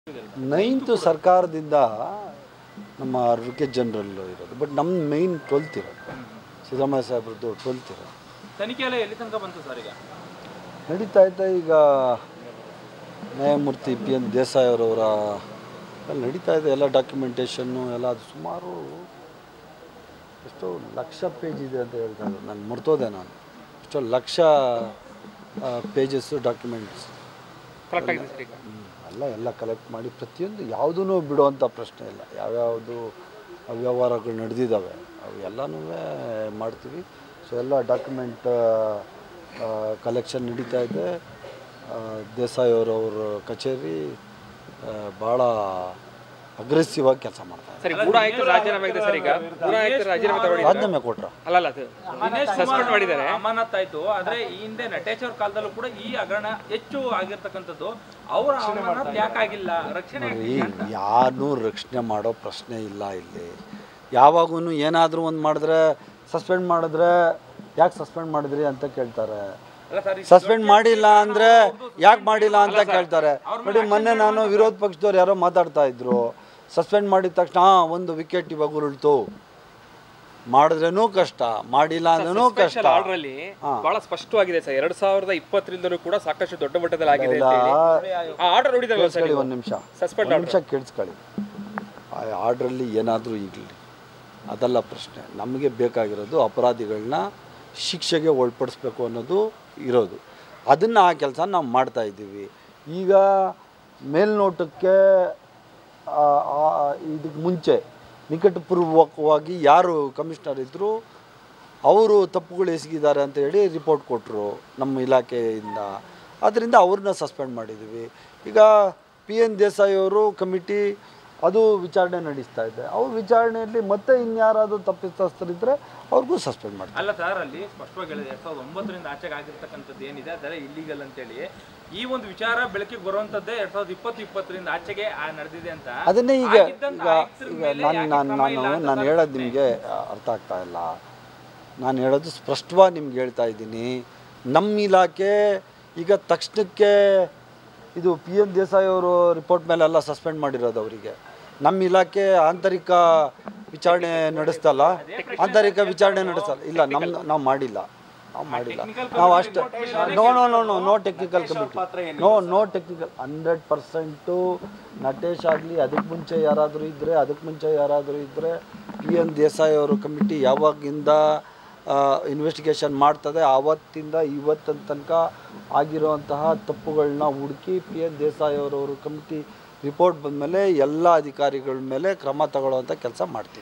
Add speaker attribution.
Speaker 1: ninth ಸರ್ಕಾರದಿಂದ ನಮ್ಮ advocate general ಇರೋದು ಬಟ್ ನಮ್ಮ ಮೈನ್ ಟ್ವೆಲ್ತ್ ಇರೋದು ಸಿದ್ದರಾಮಯ್ಯ ಸಾಹೇಬ್ರದ್ದು ಟ್ವೆಲ್ತ್ ಇರೋದು
Speaker 2: ತನಿಖೆ ಎಲ್ಲ ಎಲ್ಲಿ ತನಕ ಬಂತು ಸರ್ ಈಗ
Speaker 1: ನಡೀತಾ ಐತೆ ಈಗ ನ್ಯಾಯಮೂರ್ತಿ ಪಿ ಎನ್ ದೇಸಾಯಿ ಅವರವರ ಎಲ್ಲ ನಡೀತಾ ಇದೆ ಎಲ್ಲ ಡಾಕ್ಯುಮೆಂಟೇಷನ್ನು ಎಲ್ಲ ಅದು ಸುಮಾರು ಎಷ್ಟೋ ಲಕ್ಷ ಪೇಜ್ ಇದೆ ಅಂತ ಹೇಳ್ತಾ ಇದ್ದಾರೆ ನಾನು ಮರ್ತೋದೆ ನಾನು ಎಷ್ಟೋ ಲಕ್ಷ ಪೇಜಸ್ಸು ಡಾಕ್ಯುಮೆಂಟ್ಸ್
Speaker 3: ಕಲೆಕ್ಟ್ ಆಗಿದೆ ಸರ್ ಈಗ
Speaker 1: ಎಲ್ಲ ಎಲ್ಲ ಕಲೆಕ್ಟ್ ಮಾಡಿ ಪ್ರತಿಯೊಂದು ಯಾವುದೂ ಬಿಡುವಂಥ ಪ್ರಶ್ನೆ ಇಲ್ಲ ಯಾವ್ಯಾವುದು ಅವ್ಯವಹಾರಗಳು ನಡೆದಿದ್ದಾವೆ ಅವು ಎಲ್ಲನೂ ಮಾಡ್ತೀವಿ ಸೊ ಎಲ್ಲ ಡಾಕ್ಯುಮೆಂಟ್ ಕಲೆಕ್ಷನ್ ನಡೀತಾ ಇದೆ ಆ, ದೇಸಾಯಿ ಅವರವ್ರ ಕಚೇರಿ ಆ, ಭಾಳ ಅಗ್ರೆಸಿವ್ ಆಗಿ ಕೆಲಸ ಮಾಡ್ತಾರೆ
Speaker 3: ಸರಿ ಗೂಢ ಆಯುಕ್ತ ರಾಜೀನಾಮೆ ಆಗಿದೆ ಸರ್ ಈಗ ಗೂಢ ಆಯುಕ್ತ ರಾಜೀನಾಮೆ ತಗೊಂಡಿದ್ದಾರೆ
Speaker 1: ರಾಜೀನಾಮೆ ಕೊಟ್ರ
Speaker 3: ಅಲ್ಲ ಅಲ್ಲ ಅದು
Speaker 2: ದಿನೇಶ್
Speaker 3: ಸಸ್ಪೆಂಡ್ ಮಾಡಿದ್ದಾರೆ
Speaker 2: ಅಮಾನತ್ ಆಯ್ತು ಆದ್ರೆ ಈ ಹಿಂದೆ ನಟೇಶ್ ಅವ್ರ ಕಾಲದಲ್ಲೂ ಕೂಡ ಈ ಹಗರಣ ಹೆಚ್ಚು ಆಗಿರ್ತಕ್ಕಂಥದ್ದು ಅವರ ಅಮಾನತ್ ಯಾಕಾಗಿಲ್ಲ ರಕ್ಷಣೆ
Speaker 1: ಈ ಯಾರನ್ನೂ ರಕ್ಷಣೆ ಮಾಡೋ ಪ್ರಶ್ನೆ ಇಲ್ಲ ಇಲ್ಲಿ ಯಾವಾಗೂ ಏನಾದರೂ ಒಂದು ಮಾಡಿದ್ರೆ ಸಸ್ಪೆಂಡ್ ಮಾಡಿದ್ರೆ ಯಾಕೆ ಸಸ್ಪೆಂಡ್ ಮಾಡಿದ್ರಿ ಅಂತ ಕೇಳ್ತಾರೆ
Speaker 2: ಅಲ್ಲ ಸರ್
Speaker 1: ಸಸ್ಪೆಂಡ್ ಮಾಡಿಲ್ಲ ಅಂದ್ರೆ ಯಾಕೆ ಮಾಡಿಲ್ಲ ಅಂತ ಕೇಳ್ತಾರೆ ನೋಡಿ ಮೊನ್ನೆ ನಾನು ವಿರೋಧ ಪಕ್ಷದವ್ರು ಯಾರೋ ಮಾತಾಡ್ತಾ ಇದ್ರು ಸಸ್ಪೆಂಡ್ ಮಾಡಿದ ತಕ್ಷಣ "ಹಾ, ಒಂದು ವಿಕೆಟ್ ಇವಾಗ ಉರುಳ್ತು ಮಾಡಿದ್ರೇನೂ ಕಷ್ಟ ಮಾಡಿಲ್ಲ ಅಂದ್ರೂ ಕಷ್ಟ
Speaker 3: ಆರ್ಡರ್ ಅಲ್ಲಿ ಬಹಳ ಸ್ಪಷ್ಟವಾಗಿದೆ ಸರ್ ಎರಡ್ ಸಾವಿರದ ಇಪ್ಪತ್ತರಿಂದಲೂ ಕೂಡ ಸಾಕಷ್ಟು ದೊಡ್ಡ ಮಟ್ಟದಲ್ಲಿ ಆಗಿದೆ
Speaker 1: ಇಲ್ಲ
Speaker 3: ಅಂತ ಹೇಳಿ ಆ ಆರ್ಡರ್ ನೋಡಿದ್ರಲ್ಲ ಸರ್
Speaker 1: ಕೇಳಿಸ್ಕೊಳ್ಳಿ ಒಂದು ನಿಮಿಷ
Speaker 3: ಸಸ್ಪೆಂಡ್
Speaker 1: ಒಂದು ನಿಮಿಷ ಕೇಳಿಸ್ಕೊಳ್ಳಿ ಆ ಆರ್ಡ್ರಲ್ಲಿ ಏನಾದರೂ ಈಗಲಿ ಅದಲ್ಲ ಪ್ರಶ್ನೆ ನಮಗೆ ಬೇಕಾಗಿರೋದು ಅಪರಾಧಿಗಳನ್ನ ಶಿಕ್ಷೆಗೆ ಒಳಪಡಿಸ್ಬೇಕು ಅನ್ನೋದು ಇರೋದು ಅದನ್ನು ಆ ಕೆಲಸ ನಾವು ಮಾಡ್ತಾ ಇದ್ದೀವಿ ಈಗ ಮೇಲ್ನೋಟಕ್ಕೆ ಆ, ಆ, ಇದಕ್ಕೆ ಮುಂಚೆ ನಿಕಟಪೂರ್ವಕವಾಗಿ ಯಾರು ಕಮಿಷನರ್ ಇದ್ದರು ಅವರು ತಪ್ಪುಗಳು ಎಸಗಿದ್ದಾರೆ ಅಂತ ಹೇಳಿ ರಿಪೋರ್ಟ್ ಕೊಟ್ಟರು ನಮ್ಮ ಇಲಾಖೆಯಿಂದ ಆದ್ದರಿಂದ ಅವ್ರನ್ನ ಸಸ್ಪೆಂಡ್ ಮಾಡಿದ್ದೀವಿ ಈಗ ಪಿ ಎನ್ ದೇಸಾಯಿ ಅವರು ಕಮಿಟಿ ಅದು ವಿಚಾರಣೆ ನಡೆಸ್ತಾ ಇದೆ ಅವ್ರ ವಿಚಾರಣೆಯಲ್ಲಿ ಮತ್ತೆ ಇನ್ಯಾರಾದರೂ ತಪ್ಪಿತಸ್ಥರಿದ್ದರೆ ಅವ್ರಿಗೂ ಸಸ್ಪೆಂಡ್ ಮಾಡ್ತಾರೆ
Speaker 2: ಅಲ್ಲ ಸರ್ ಅಲ್ಲಿ ಸ್ಪಷ್ಟವಾಗಿ ಹೇಳಿದೆ ಎರಡ್ ಸಾವಿರದ ಒಂಬತ್ತರಿಂದ ಆಚೆಗೆ ಆಗಿರ್ತಕ್ಕಂಥದ್ದು ಏನಿದೆ ಅದರ ಇಲ್ಲಿಗಲ್ ಅಂತೇಳಿ ಈ ಒಂದು ವಿಚಾರ ಬೆಳಕಿಗೆ ಬರುವಂತದ್ದೇ ಎರಡ್ ಸಾವಿರದ ಇಪ್ಪತ್ತು ಇಪ್ಪತ್ತರಿಂದ ಆಚೆಗೆ ಆ ನಡೆದಿದೆ ಅಂತ
Speaker 1: ಅದನ್ನೇ ಈಗ
Speaker 2: ಆಗಿದ್ದಂತ
Speaker 1: ಈಗ
Speaker 2: ಆಯುಕ್ತರ
Speaker 1: ಈಗ
Speaker 2: ಮೇಲೆ
Speaker 1: ನಾನು
Speaker 2: ಯಾಕೆ
Speaker 1: ನಾನು
Speaker 2: ಕ್ರಮ ಇಲ್ಲ
Speaker 1: ನಾನು
Speaker 2: ಅಂತ
Speaker 1: ನಾನು
Speaker 2: ಸರ್
Speaker 1: ಹೇಳೋದು ನಿಮಗೆ ಅರ್ಥ ಆಗ್ತಾ ಇಲ್ಲ ನಾನು ಹೇಳೋದು ಸ್ಪಷ್ಟವಾಗಿ ನಿಮ್ಗೆ ಹೇಳ್ತಾ ಇದ್ದೀನಿ ನಮ್ಮ ಇಲಾಖೆ ಈಗ ತಕ್ಷಣಕ್ಕೆ ಇದು ಪಿ ಎನ್ ದೇಸಾಯಿ ಅವರು ರಿಪೋರ್ಟ್ ಮೇಲೆಲ್ಲ ಸಸ್ಪೆಂಡ್ ಮಾಡಿರೋದು ಅವರಿಗೆ ನಮ್ಮ ಇಲಾಖೆ ಆಂತರಿಕ ವಿಚಾರಣೆ ನಡೆಸ್ತಲ್ಲ ಆಂತರಿಕ ವಿಚಾರಣೆ ನಡೆಸ್ತಲ್ಲ ಇಲ್ಲ ನಮ್ಮ ನಾವು ಮಾಡಿಲ್ಲ ನಾವು ಮಾಡಿಲ್ಲ ನಾವು ಅಷ್ಟೇ no no no no no technical committee no no technical hundred percent Natesh ಆಗಲಿ ಅದಕ್ಕೆ ಮುಂಚೆ ಯಾರಾದರೂ ಇದ್ದರೆ ಅದಕ್ಕೆ ಮುಂಚೆ ಯಾರಾದರೂ ಇದ್ದರೆ ಪಿ ಎನ್ ದೇಸಾಯಿ ಅವರು ಕಮಿಟಿ ಯಾವಾಗಿಂದ ಇನ್ವೆಸ್ಟಿಗೇಷನ್ ಮಾಡ್ತದೆ ಆವತ್ತಿಂದ ಇವತ್ತಿನ ತನಕ ಆಗಿರುವಂತಹ ತಪ್ಪುಗಳನ್ನ ಹುಡುಕಿ ಪಿ ಎನ್ ದೇಸಾಯಿ ಅವರವರು ಕಮಿಟಿ ರಿಪೋರ್ಟ್ ಬಂದಮೇಲೆ ಎಲ್ಲ ಅಧಿಕಾರಿಗಳ ಮೇಲೆ ಕ್ರಮ ತಗೊಳ್ಳುವಂಥ ಕೆಲಸ ಮಾಡ್ತೀವಿ